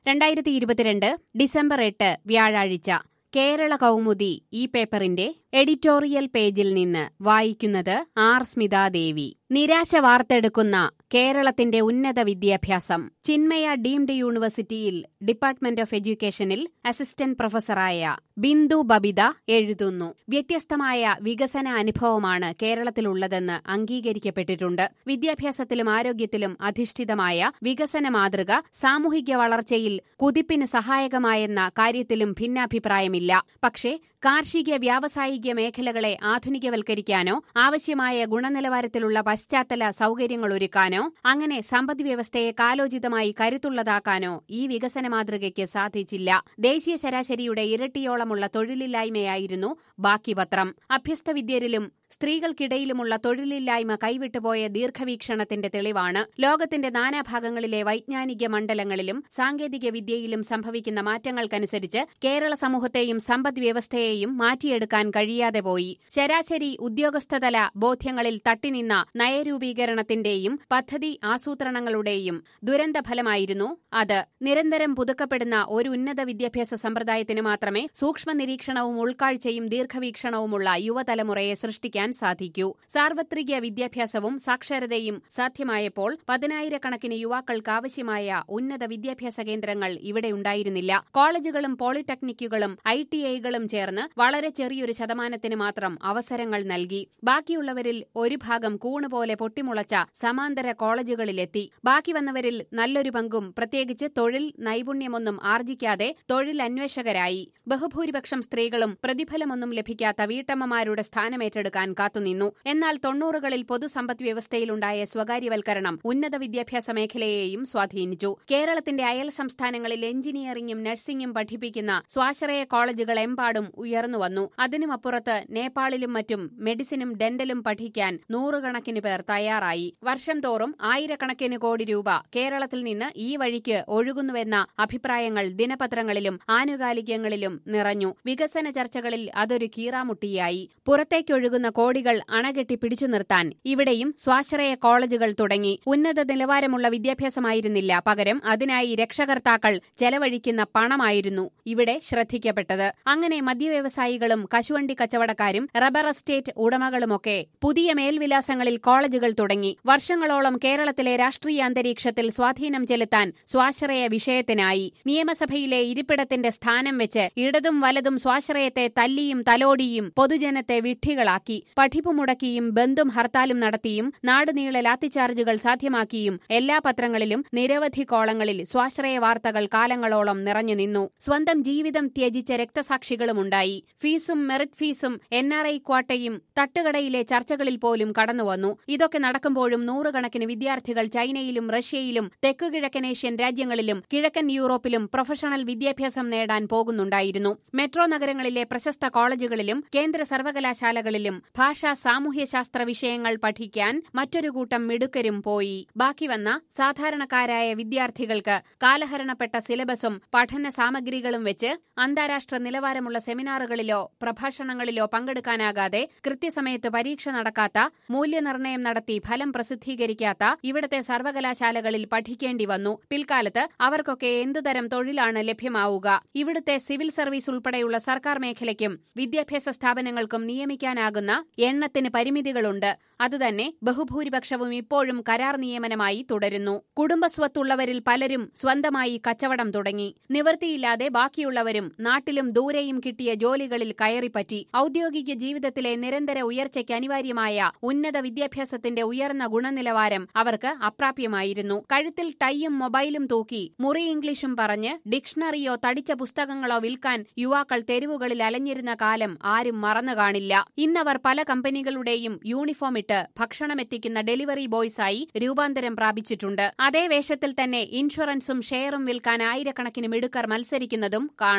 രണ്ടായിരത്തി ഇരുപത്തിരണ്ട് ഡിസംബർ എട്ട് വ്യാഴാഴ്ച കേരള കൗമുദി ഈ പേപ്പറിന്റെ എഡിറ്റോറിയൽ പേജിൽ നിന്ന് വായിക്കുന്നത് ആർ സ്മിതാദേവി നിരാശ വാർത്തെടുക്കുന്ന കേരളത്തിന്റെ ഉന്നത വിദ്യാഭ്യാസം ചിന്മയ ഡീംഡ് യൂണിവേഴ്സിറ്റിയിൽ ഡിപ്പാർട്ട്മെന്റ് ഓഫ് എഡ്യൂക്കേഷനിൽ അസിസ്റ്റന്റ് പ്രൊഫസറായ ബിന്ദു ബബിത എഴുതുന്നു വ്യത്യസ്തമായ വികസന അനുഭവമാണ് കേരളത്തിലുള്ളതെന്ന് അംഗീകരിക്കപ്പെട്ടിട്ടുണ്ട് വിദ്യാഭ്യാസത്തിലും ആരോഗ്യത്തിലും അധിഷ്ഠിതമായ വികസന മാതൃക സാമൂഹിക വളർച്ചയിൽ കുതിപ്പിന് സഹായകമായെന്ന കാര്യത്തിലും ഭിന്നാഭിപ്രായമില്ല പക്ഷേ കാർഷിക വ്യാവസായിക മേഖലകളെ ആധുനികവൽക്കരിക്കാനോ ആവശ്യമായ ഗുണനിലവാരത്തിലുള്ള പശ്ചാത്തല സൗകര്യങ്ങൾ ഒരുക്കാനോ അങ്ങനെ സമ്പദ്വ്യവസ്ഥയെ കാലോചിതമായി കരുത്തുള്ളതാക്കാനോ ഈ വികസന മാതൃകയ്ക്ക് സാധിച്ചില്ല ദേശീയ ശരാശരിയുടെ ഇരട്ടിയോളമുള്ള തൊഴിലില്ലായ്മയായിരുന്നു ബാക്കി പത്രം അഭ്യസ്തവിദ്യരിലും സ്ത്രീകൾക്കിടയിലുമുള്ള തൊഴിലില്ലായ്മ കൈവിട്ടുപോയ ദീർഘവീക്ഷണത്തിന്റെ തെളിവാണ് ലോകത്തിന്റെ നാനാഭാഗങ്ങളിലെ വൈജ്ഞാനിക മണ്ഡലങ്ങളിലും സാങ്കേതിക വിദ്യയിലും സംഭവിക്കുന്ന മാറ്റങ്ങൾക്കനുസരിച്ച് കേരള സമൂഹത്തെയും സമ്പദ് വ്യവസ്ഥയെയും മാറ്റിയെടുക്കാൻ കഴിയാതെ പോയി ശരാശരി ഉദ്യോഗസ്ഥതല ബോധ്യങ്ങളിൽ തട്ടിനിന്ന നയരൂപീകരണത്തിന്റെയും പദ്ധതി ആസൂത്രണങ്ങളുടെയും ദുരന്തഫലമായിരുന്നു അത് നിരന്തരം പുതുക്കപ്പെടുന്ന ഒരു ഉന്നത വിദ്യാഭ്യാസ സമ്പ്രദായത്തിന് മാത്രമേ സൂക്ഷ്മ നിരീക്ഷണവും ഉൾക്കാഴ്ചയും ദീർഘവീക്ഷണവുമുള്ള യുവതലമുറയെ സൃഷ്ടിക്കാൻ സാധിക്കൂ സാർവത്രിക വിദ്യാഭ്യാസവും സാക്ഷരതയും സാധ്യമായപ്പോൾ പതിനായിരക്കണക്കിന് യുവാക്കൾക്ക് ആവശ്യമായ ഉന്നത വിദ്യാഭ്യാസ കേന്ദ്രങ്ങൾ ഇവിടെ ഉണ്ടായിരുന്നില്ല കോളേജുകളും പോളിടെക്നിക്കുകളും ഐ ടി ഐകളും ചേർന്ന് വളരെ ചെറിയൊരു ശതമാനത്തിന് മാത്രം അവസരങ്ങൾ നൽകി ബാക്കിയുള്ളവരിൽ ഒരു ഭാഗം കൂണുപോലെ പൊട്ടിമുളച്ച സമാന്തര കോളേജുകളിലെത്തി ബാക്കി വന്നവരിൽ നല്ലൊരു പങ്കും പ്രത്യേകിച്ച് തൊഴിൽ നൈപുണ്യമൊന്നും ആർജിക്കാതെ തൊഴിൽ അന്വേഷകരായി ബഹുഭൂരിപക്ഷം സ്ത്രീകളും പ്രതിഫലമൊന്നും ലഭിക്കാത്ത വീട്ടമ്മമാരുടെ സ്ഥാനമേറ്റെടുക്കാൻ കാത്തുനിന്നു എന്നാൽ തൊണ്ണൂറുകളിൽ പൊതുസമ്പദ് വ്യവസ്ഥയിലുണ്ടായ സ്വകാര്യവൽക്കരണം ഉന്നത വിദ്യാഭ്യാസ മേഖലയെയും സ്വാധീനിച്ചു കേരളത്തിന്റെ അയൽ സംസ്ഥാനങ്ങളിൽ എഞ്ചിനീയറിംഗും നഴ്സിംഗും പഠിപ്പിക്കുന്ന സ്വാശ്രയ കോളേജുകൾ എമ്പാടും ഉയർന്നുവന്നു അതിനുമപ്പുറത്ത് നേപ്പാളിലും മറ്റും മെഡിസിനും ഡെന്റലും പഠിക്കാൻ നൂറുകണക്കിന് പേർ തയ്യാറായി വർഷം തോറും ആയിരക്കണക്കിന് കോടി രൂപ കേരളത്തിൽ നിന്ന് ഈ വഴിക്ക് ഒഴുകുന്നുവെന്ന അഭിപ്രായങ്ങൾ ദിനപത്രങ്ങളിലും ആനുകാലികങ്ങളിലും നിറഞ്ഞു വികസന ചർച്ചകളിൽ അതൊരു കീറാമുട്ടിയായി പുറത്തേക്കൊഴുകുന്ന കോടികൾ അണകെട്ടി പിടിച്ചു നിർത്താൻ ഇവിടെയും സ്വാശ്രയ കോളേജുകൾ തുടങ്ങി ഉന്നത നിലവാരമുള്ള വിദ്യാഭ്യാസമായിരുന്നില്ല പകരം അതിനായി രക്ഷകർത്താക്കൾ ചെലവഴിക്കുന്ന പണമായിരുന്നു ഇവിടെ ശ്രദ്ധിക്കപ്പെട്ടത് അങ്ങനെ മദ്യവ്യവസായികളും കശുവണ്ടി കച്ചവടക്കാരും റബ്ബർ എസ്റ്റേറ്റ് ഉടമകളുമൊക്കെ പുതിയ മേൽവിലാസങ്ങളിൽ കോളേജുകൾ തുടങ്ങി വർഷങ്ങളോളം കേരളത്തിലെ രാഷ്ട്രീയ അന്തരീക്ഷത്തിൽ സ്വാധീനം ചെലുത്താൻ സ്വാശ്രയ വിഷയത്തിനായി നിയമസഭയിലെ ഇരിപ്പിടത്തിന്റെ സ്ഥാനം വെച്ച് ഇടതും വലതും സ്വാശ്രയത്തെ തല്ലിയും തലോടിയും പൊതുജനത്തെ വിഡ്ഢികളാക്കി പഠിപ്പ് മുടക്കിയും ബന്ധും ഹർത്താലും നടത്തിയും നാടുനീളെ ലാത്തിച്ചാർജുകൾ സാധ്യമാക്കിയും എല്ലാ പത്രങ്ങളിലും നിരവധി കോളങ്ങളിൽ സ്വാശ്രയ വാർത്തകൾ കാലങ്ങളോളം നിറഞ്ഞു നിന്നു സ്വന്തം ജീവിതം ത്യജിച്ച രക്തസാക്ഷികളുമുണ്ടായി ഫീസും മെറിറ്റ് ഫീസും എൻ ആർ ഐ ക്വാട്ടയും തട്ടുകടയിലെ ചർച്ചകളിൽ പോലും കടന്നുവന്നു ഇതൊക്കെ നടക്കുമ്പോഴും നൂറുകണക്കിന് വിദ്യാർത്ഥികൾ ചൈനയിലും റഷ്യയിലും തെക്കുകിഴക്കനേഷ്യൻ രാജ്യങ്ങളിലും കിഴക്കൻ യൂറോപ്പിലും പ്രൊഫഷണൽ വിദ്യാഭ്യാസം നേടാൻ പോകുന്നുണ്ടായിരുന്നു മെട്രോ നഗരങ്ങളിലെ പ്രശസ്ത കോളേജുകളിലും കേന്ദ്ര സർവകലാശാലകളിലും ഭാഷാ സാമൂഹ്യശാസ്ത്ര വിഷയങ്ങൾ പഠിക്കാൻ മറ്റൊരു കൂട്ടം മിടുക്കരും പോയി ബാക്കി വന്ന സാധാരണക്കാരായ വിദ്യാർത്ഥികൾക്ക് കാലഹരണപ്പെട്ട സിലബസും പഠന സാമഗ്രികളും വെച്ച് അന്താരാഷ്ട്ര നിലവാരമുള്ള സെമിനാറുകളിലോ പ്രഭാഷണങ്ങളിലോ പങ്കെടുക്കാനാകാതെ കൃത്യസമയത്ത് പരീക്ഷ നടക്കാത്ത മൂല്യനിർണ്ണയം നടത്തി ഫലം പ്രസിദ്ധീകരിക്കാത്ത ഇവിടത്തെ സർവകലാശാലകളിൽ പഠിക്കേണ്ടി വന്നു പിൽക്കാലത്ത് അവർക്കൊക്കെ എന്തുതരം തൊഴിലാണ് ലഭ്യമാവുക ഇവിടുത്തെ സിവിൽ സർവീസ് ഉൾപ്പെടെയുള്ള സർക്കാർ മേഖലയ്ക്കും വിദ്യാഭ്യാസ സ്ഥാപനങ്ങൾക്കും നിയമിക്കാനാകുന്ന എണ്ണത്തിന് പരിമിതികളുണ്ട് അതുതന്നെ ബഹുഭൂരിപക്ഷവും ഇപ്പോഴും കരാർ നിയമനമായി തുടരുന്നു കുടുംബസ്വത്തുള്ളവരിൽ പലരും സ്വന്തമായി കച്ചവടം തുടങ്ങി നിവൃത്തിയില്ലാതെ ബാക്കിയുള്ളവരും നാട്ടിലും ദൂരെയും കിട്ടിയ ജോലികളിൽ കയറിപ്പറ്റി ഔദ്യോഗിക ജീവിതത്തിലെ നിരന്തര ഉയർച്ചയ്ക്ക് അനിവാര്യമായ ഉന്നത വിദ്യാഭ്യാസത്തിന്റെ ഉയർന്ന ഗുണനിലവാരം അവർക്ക് അപ്രാപ്യമായിരുന്നു കഴുത്തിൽ ടൈയും മൊബൈലും തൂക്കി മുറി ഇംഗ്ലീഷും പറഞ്ഞ് ഡിക്ഷണറിയോ തടിച്ച പുസ്തകങ്ങളോ വിൽക്കാൻ യുവാക്കൾ തെരുവുകളിൽ അലഞ്ഞിരുന്ന കാലം ആരും മറന്നു കാണില്ല ഇന്നവർ പല കമ്പനികളുടെയും യൂണിഫോം ഇട്ട് ഭക്ഷണമെത്തിക്കുന്ന ഡെലിവറി ബോയ്സായി രൂപാന്തരം പ്രാപിച്ചിട്ടുണ്ട് അതേ വേഷത്തിൽ തന്നെ ഇൻഷുറൻസും ഷെയറും വിൽക്കാൻ ആയിരക്കണക്കിന് മിടുക്കർ മത്സരിക്കുന്നതും കാണാം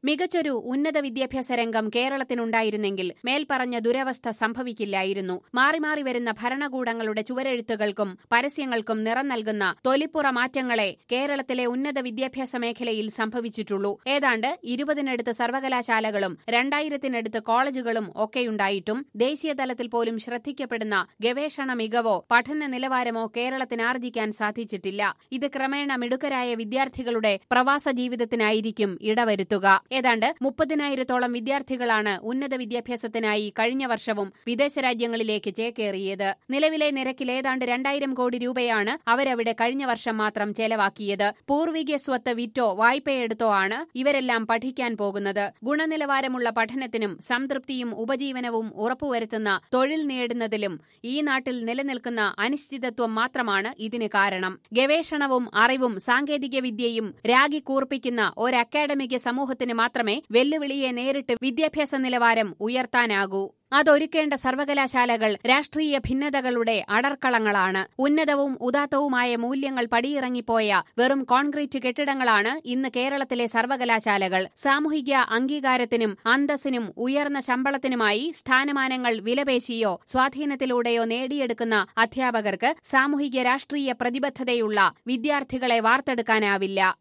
മികച്ചൊരു ഉന്നത വിദ്യാഭ്യാസ രംഗം കേരളത്തിനുണ്ടായിരുന്നെങ്കിൽ മേൽപ്പറഞ്ഞ ദുരവസ്ഥ സംഭവിക്കില്ലായിരുന്നു മാറി മാറി വരുന്ന ഭരണകൂടങ്ങളുടെ ചുവരെഴുത്തുകൾക്കും പരസ്യങ്ങൾക്കും നിറം നൽകുന്ന തൊലിപ്പുറ മാറ്റങ്ങളെ കേരളത്തിലെ ഉന്നത വിദ്യാഭ്യാസ മേഖലയിൽ സംഭവിച്ചിട്ടുള്ളൂ ഏതാണ്ട് ഇരുപതിനടുത്ത് സർവകലാശാലകളും രണ്ടായിരത്തിനടുത്ത് കോളേജുകളും ഒക്കെയുണ്ടായിട്ടും ദേശീയ തലത്തിൽ പോലും ശ്രദ്ധിക്കപ്പെടുന്ന ഗവേഷണ മികവോ പഠന നിലവാരമോ കേരളത്തിന് ആർജിക്കാൻ സാധിച്ചിട്ടില്ല ഇത് ക്രമേണ മിടുക്കരായ വിദ്യാർത്ഥികളുടെ പ്രവാസ ജീവിതത്തിനായിരിക്കും ഇടവരുത്തുക ഏതാണ്ട് മുപ്പതിനായിരത്തോളം വിദ്യാർത്ഥികളാണ് ഉന്നത വിദ്യാഭ്യാസത്തിനായി കഴിഞ്ഞ വർഷവും വിദേശ രാജ്യങ്ങളിലേക്ക് ചേക്കേറിയത് നിലവിലെ നിരക്കിൽ ഏതാണ്ട് രണ്ടായിരം കോടി രൂപയാണ് അവരവിടെ കഴിഞ്ഞ വർഷം മാത്രം ചെലവാക്കിയത് പൂർവിക സ്വത്ത് വിറ്റോ വായ്പയെടുത്തോ ആണ് ഇവരെല്ലാം പഠിക്കാൻ പോകുന്നത് ഗുണനിലവാരമുള്ള പഠനത്തിനും സംതൃപ്തിയും ഉപജീവനവും ഉറപ്പുവരുത്തുന്ന തൊഴിൽ നേടുന്നതിലും ഈ നാട്ടിൽ നിലനിൽക്കുന്ന അനിശ്ചിതത്വം മാത്രമാണ് ഇതിന് കാരണം ഗവേഷണവും അറിവും സാങ്കേതികവിദ്യയും രാഗി കൂർപ്പിക്കുന്ന ഒരു അക്കാഡമിക സമൂഹത്തിന് മാത്രമേ വെല്ലുവിളിയെ നേരിട്ട് വിദ്യാഭ്യാസ നിലവാരം ഉയർത്താനാകൂ അതൊരുക്കേണ്ട സർവകലാശാലകൾ രാഷ്ട്രീയ ഭിന്നതകളുടെ അടർക്കളങ്ങളാണ് ഉന്നതവും ഉദാത്തവുമായ മൂല്യങ്ങൾ പടിയിറങ്ങിപ്പോയ വെറും കോൺക്രീറ്റ് കെട്ടിടങ്ങളാണ് ഇന്ന് കേരളത്തിലെ സർവകലാശാലകൾ സാമൂഹിക അംഗീകാരത്തിനും അന്തസ്സിനും ഉയർന്ന ശമ്പളത്തിനുമായി സ്ഥാനമാനങ്ങൾ വിലപേശിയോ സ്വാധീനത്തിലൂടെയോ നേടിയെടുക്കുന്ന അധ്യാപകർക്ക് സാമൂഹിക രാഷ്ട്രീയ പ്രതിബദ്ധതയുള്ള വിദ്യാർത്ഥികളെ വാർത്തെടുക്കാനാവില്ല